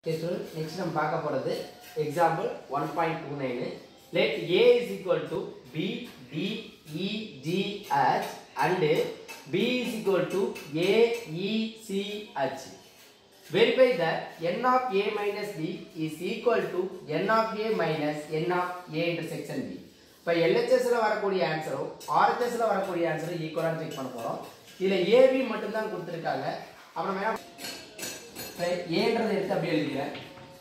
next நம்ம பார்க்க போகிறது example one point two nine let A is equal to B D E G H and B is equal to A E C H verify that n of a minus b is equal to n of a minus n of a intersection b இப்போ எல்ஹெச்எஸ்ல வரக்கூடிய ஆன்சரும் ஆர்ஹெச்எஸ்ல வரக்கூடிய ஆன்சரும் ஈக்குவலாக check பண்ண போகிறோம் இதில் AB மட்டும்தான் கொடுத்துருக்காங்க அப்புறம் வேணா இப்போ ஏன்றதை எடுத்து அப்படியே எழுதிக்கிறேன்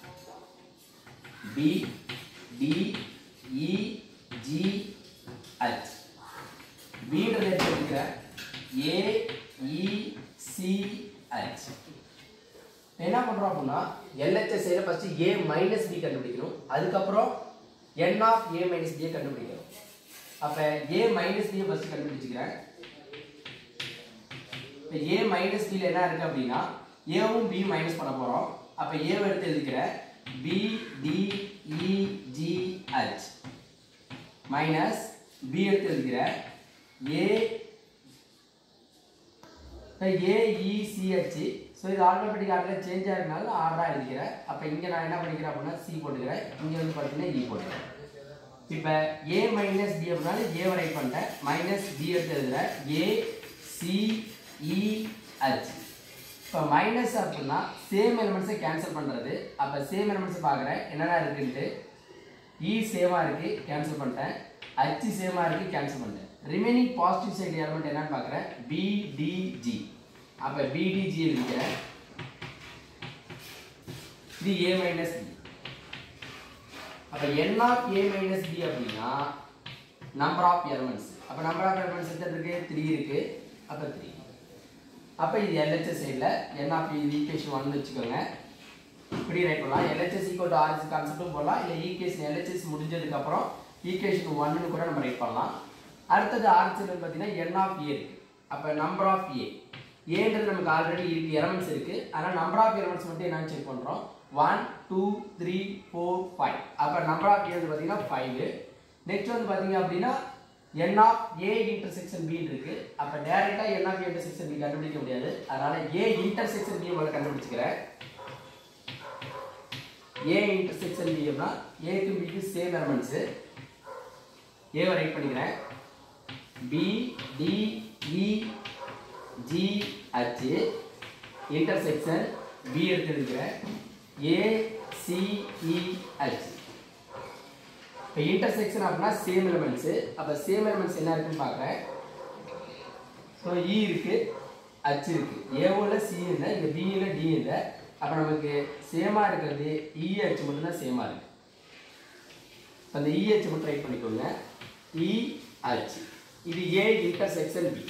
B D E G H பின்றதை எடுத்து எழுதிக்கிறேன் ஏ இ சி ஹச் என்ன பண்ணுறோம் அப்படின்னா எல்ஹெச்எஸ் சைடில் ஃபஸ்ட்டு ஏ மைனஸ் பி கண்டுபிடிக்கணும் அதுக்கப்புறம் என் ஆஃப் ஏ மைனஸ் பியை கண்டுபிடிக்கணும் அப்போ ஏ மைனஸ் பியை ஃபஸ்ட்டு கண்டுபிடிச்சிக்கிறேன் இப்போ ஏ மைனஸ் பியில் என்ன இருக்குது அப்படின்னா ஏவும் பியும் மைனஸ் பண்ண போகிறோம் அப்போ ஏவை எடுத்து எழுதிக்கிறேன் B D E G H minus B எடுத்து எழுதிக்கிறேன் ஏ ஏஇசிஹெச் ஸோ இது ஆட்டோமேட்டிக் ஆர்டரில் சேஞ்ச் ஆகிறதுனால ஆர்டராக எழுதிக்கிறேன் அப்போ இங்கே நான் என்ன பண்ணிக்கிறேன் அப்படின்னா சி போட்டுக்கிறேன் இங்கே வந்து பார்த்தீங்கன்னா இ போட்டுக்கிறேன் இப்போ ஏ மைனஸ் பி அப்படின்னாலும் ஏ ரைட் பண்ணிட்டேன் மைனஸ் பி எடுத்து எழுதுகிறேன் ஏ சி இ ஹச் இப்போ மைனஸ் அப்படின்னா சேம் எலிமெண்ட்ஸை கேன்சல் பண்ணுறது அப்போ சேம் எலிமெண்ட்ஸ் பார்க்குறேன் என்னென்ன இருக்குன்ட்டு இ சேமாக இருக்குது கேன்சல் பண்ணிட்டேன் ஹச் சேமாக இருக்குது கேன்சல் பண்ணிட்டேன் ரிமைனிங் பாசிட்டிவ் சைடு எலிமெண்ட் என்னன்னு பார்க்குறேன் பிடிஜி அப்போ பிடிஜி எழுதிக்கிறேன் இது ஏ மைனஸ் பி அப்போ N of A minus B அப்படின்னா நம்பர் ஆஃப் எலிமெண்ட்ஸ் அப்போ நம்பர் ஆஃப் எலிமெண்ட்ஸ் எத்தனை இருக்கு த்ரீ இருக்கு அப்போ த்ரீ அப்போ இது எல்ஹெச்எஸ் சைடில் என் ஆஃப் இது ஈக்குவேஷன் ஒன்னு வச்சுக்கோங்க இப்படி ரைட் பண்ணலாம் எல்ஹெச்எஸ் ஈக்குவல் டு ஆர்எஸ் கான்செப்ட்டும் போடலாம் இல்லை ஈக்குவேஷன் எல்ஹெச்எஸ் முடிஞ்சதுக்கப்புறம் ஈக்குவேஷன் ஒன்னு கூட நம்ம ரைட் பண்ணலாம் அடுத்தது ஆர்எஸ் பார்த்தீங்கன்னா என் ஆஃப் ஏ இருக்கு அப்போ நம்பர் ஆஃப் ஏ ஏன்றது நமக்கு ஆல்ரெடி இருக்கு எலமெண்ட்ஸ் இருக்கு அதனால் நம்பர் ஆஃப் எலமெண்ட்ஸ் மட்டும் என்னன்னு செக் பண்ணுறோம் one two three four five அப்போ நம்பர் ஆஃப் ஏ வந்து பார்த்தீங்கன்னா ஃபைவ் நெக்ஸ்ட் வந்து பார்த்தீங்க அப்படின்னா N of A intersection B இருக்கு அப்போ டேரெக்டாக N of A intersection B கண்டுபிடிக்க முடியாது அதனால ஏ இன்டர்செக்ஷன் பி முதல்ல கண்டுபிடிச்சிக்கிறேன் ஏ இன்டர்செக்ஷன் பி அப்படின்னா ஏக்கு பிக்கு சேம் எலமெண்ட்ஸு ஏவை ரைட் பண்ணிக்கிறேன் B D E G H intersection B எடுத்து எடுக்கிறேன் ஏ சி இ ஹச் இப்போ இன்டர்செக்ஷன் அப்படின்னா சேம் எலிமெண்ட்ஸு அப்போ சேம் எலிமெண்ட்ஸ் என்ன இருக்குன்னு பார்க்குறேன் ஸோ இ இருக்கு ஹச் இருக்கு ஏவில் சி இல்லை இங்கே பியில் டி இல்லை அப்போ நமக்கு சேமாக இருக்கிறது இஹெச் மட்டும்தான் சேமாக இருக்கு இப்போ அந்த இஹெச் மட்டும் ரைட் பண்ணிக்கோங்க இஹெச் இது ஏ இன்டர்செக்ஷன் பி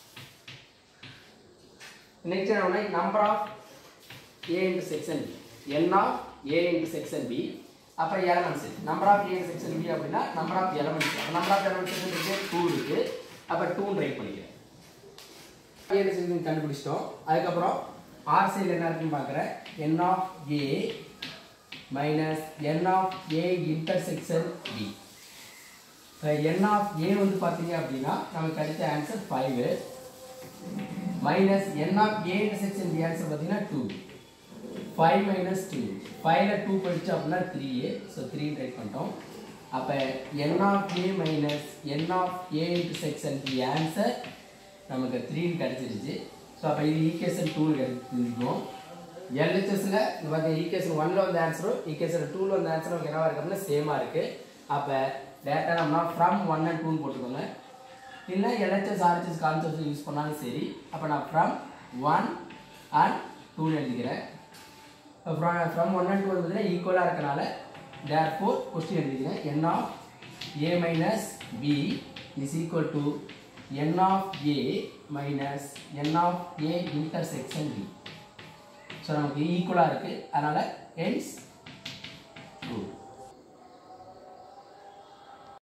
நெக்ஸ்ட் என்ன number of A intersection B N of A intersection B அப்புறம் elements number of A intersection B அப்படின்னா நம்பர் ஆஃப் எலமெண்ட்ஸ் அப்போ நம்பர் ஆஃப் எலமெண்ட்ஸ் இருக்கு டூ இருக்கு அப்போ டூன்னு ரைட் பண்ணிக்கிறேன் ஏ இன்டர்செக்ஷன் கண்டுபிடிச்சிட்டோம் அதுக்கப்புறம் ஆர் சைடில் என்ன இருக்குன்னு பார்க்குறேன் N of A minus N of A intersection B N of A வந்து பார்த்தீங்க அப்படின்னா நமக்கு கிடைச்ச answer five minus N of A intersection B answer பார்த்தீங்கன்னா டூ ஃபைவ் மைனஸ் டூ ஃபைவ்ல டூ படிச்சு அப்படின்னா த்ரீ ஸோ த்ரீ ரைட் பண்ணிட்டோம் அப்போ N of A minus N of A intersection B answer நமக்கு த்ரீன்னு கிடச்சிருச்சு ஸோ அப்போ இது ஈகேஷன் டூ கிடைச்சிருக்கோம் எல்ஹெச்எஸ்ல இந்த பார்த்தீங்க ஈகேஷன் ஒன்ல வந்த ஆன்சரும் ஈகேஷன் டூவில் வந்த ஆன்சரும் நமக்கு என்னவா இருக்கு அப்படின்னா சேமாக இருக்குது அப்போ டேட்டா நம்ம ஃப்ரம் ஒன் அண்ட் டூன்னு போட்டுக்கோங்க இல்லை எல்ஹெச்எஸ் ஆர்ஹெச்எஸ் கான்செப்ட் யூஸ் பண்ணாலும் சரி அப்போ நான் ஃப்ரம் ஒன் அண்ட் டூன்னு எழுதிக்கிறேன் ஃப்ரம் ஒன் அண்ட் டூ பார்த்தீங்கன்னா ஈக்குவலாக இருக்கனால தேர் ஃபோர் கொஸ்டின் எழுதிக்கிறேன் N of A minus B is equal to N of A minus N of A intersection B so நமக்கு ஈக்குவலாக இருக்குது அதனால் என்ஸ் ட்ரூ